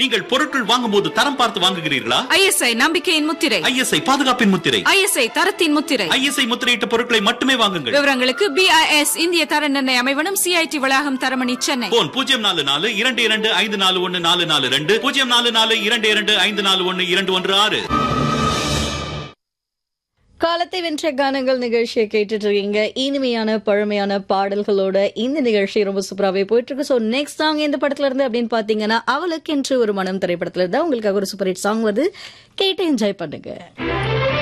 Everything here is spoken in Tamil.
நீங்கள் பொருட்கள் வாங்கும்போது தரம் பார்த்து வாங்குகிறீர்களா ஐஎஸ்ஐ நம்பிக்கையின் முத்திரை ஐஎஸ்ஐ பாதுகாப்பின் முத்திரை ஐஎஸ்ஐ தரத்தின் முத்திரை ஐஎஸ்ஐ முத்திரையிட்ட பொருட்களை மட்டுமே வாங்குங்கள் விவரங்களுக்கு பிஐஎஸ் இந்திய தர நிர்ணய அமைவனம் சிஐடி வளாகம் தரமணி சென்னை போன் பூஜ்ஜியம் நாலு நாலு இரண்டு இரண்டு ஐந்து நாலு ஒன்னு நாலு நாலு ரெண்டு பூஜ்ஜியம் நாலு நாலு இரண்டு இரண்டு ஐந்து நாலு ஒன்னு இரண்டு ஒன்று ஆறு காலத்தை வென்ற கானங்கள் நிகழ்ச்சியை கேட்டுட்டு இருக்கீங்க இனிமையான பழமையான பாடல்களோட இந்த நிகழ்ச்சி ரொம்ப சூப்பராகவே போயிட்டு இருக்கு ஸோ நெக்ஸ்ட் சாங் எந்த படத்துல இருந்து அப்படின்னு பாத்தீங்கன்னா அவளுக்கென்று ஒரு மனம் திரைப்படத்துல இருந்தா உங்களுக்காக ஒரு சூப்பர் ஹிட் சாங் வருது கேட்டு என்ஜாய் பண்ணுங்க